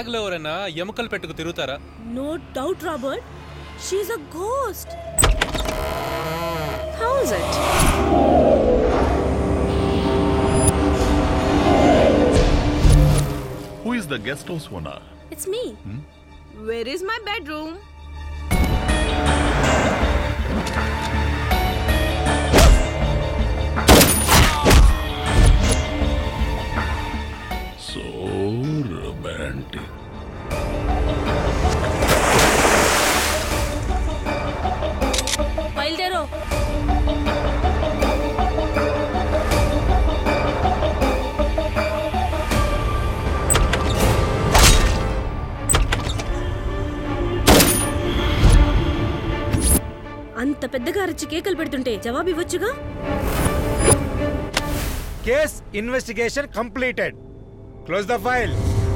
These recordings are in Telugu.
వైజాగ్లో ఎవరైనా ఎముకలు పెట్టుకు తిరుగుతారా no doubt Robert she a ghost how is it Who is the guest house owner? It's me Where is my bedroom? So romantic. బయలుదేరో అంత పెద్దగా అరచి కేకలు పెడుతుంటే జవాబు ఇవ్వచ్చుగా case investigation completed close the file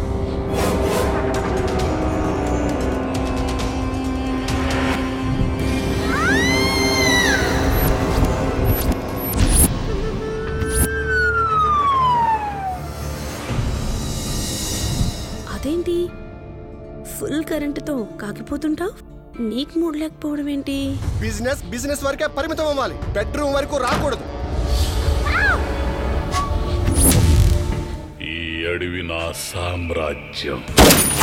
అదేంటి ఫుల్ కరెంటుతో కాకిపోతుంటావు నీకు మూడు లేకపోవడం ఏంటి బిజినెస్ బిజినెస్ వరకే పరిమితం అవ్వాలి బెడ్రూమ్ వరకు రాకూడదు ఈ అడవి నా సామ్రాజ్యం